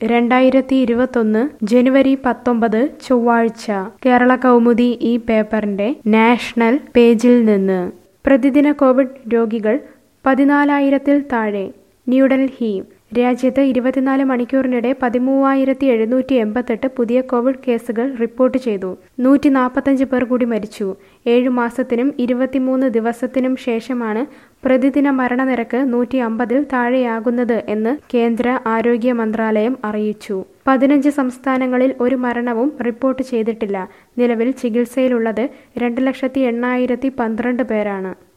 രണ്ടായിരത്തി ഇരുപത്തൊന്ന് ജനുവരി പത്തൊമ്പത് ചൊവ്വാഴ്ച കേരള കൗമുദി ഈ പേപ്പറിന്റെ നാഷണൽ പേജിൽ നിന്ന് പ്രതിദിന കോവിഡ് രോഗികൾ പതിനാലായിരത്തിൽ താഴെ ന്യൂഡൽഹി രാജ്യത്ത് ഇരുപത്തിനാല് മണിക്കൂറിനിടെ പതിമൂവായിരത്തി എഴുന്നൂറ്റി എൺപത്തെട്ട് പുതിയ കോവിഡ് കേസുകൾ റിപ്പോർട്ട് ചെയ്തു നൂറ്റി നാൽപ്പത്തഞ്ച് പേർ കൂടി മരിച്ചു ഏഴു മാസത്തിനും ഇരുപത്തിമൂന്ന് ദിവസത്തിനും ശേഷമാണ് പ്രതിദിന മരണനിരക്ക് നൂറ്റി അമ്പതിൽ താഴെയാകുന്നത് എന്ന് കേന്ദ്ര ആരോഗ്യ മന്ത്രാലയം അറിയിച്ചു പതിനഞ്ച് സംസ്ഥാനങ്ങളിൽ ഒരു മരണവും റിപ്പോർട്ട് ചെയ്തിട്ടില്ല നിലവിൽ ചികിത്സയിലുള്ളത് രണ്ട് ലക്ഷത്തി എണ്ണായിരത്തി പന്ത്രണ്ട് പേരാണ്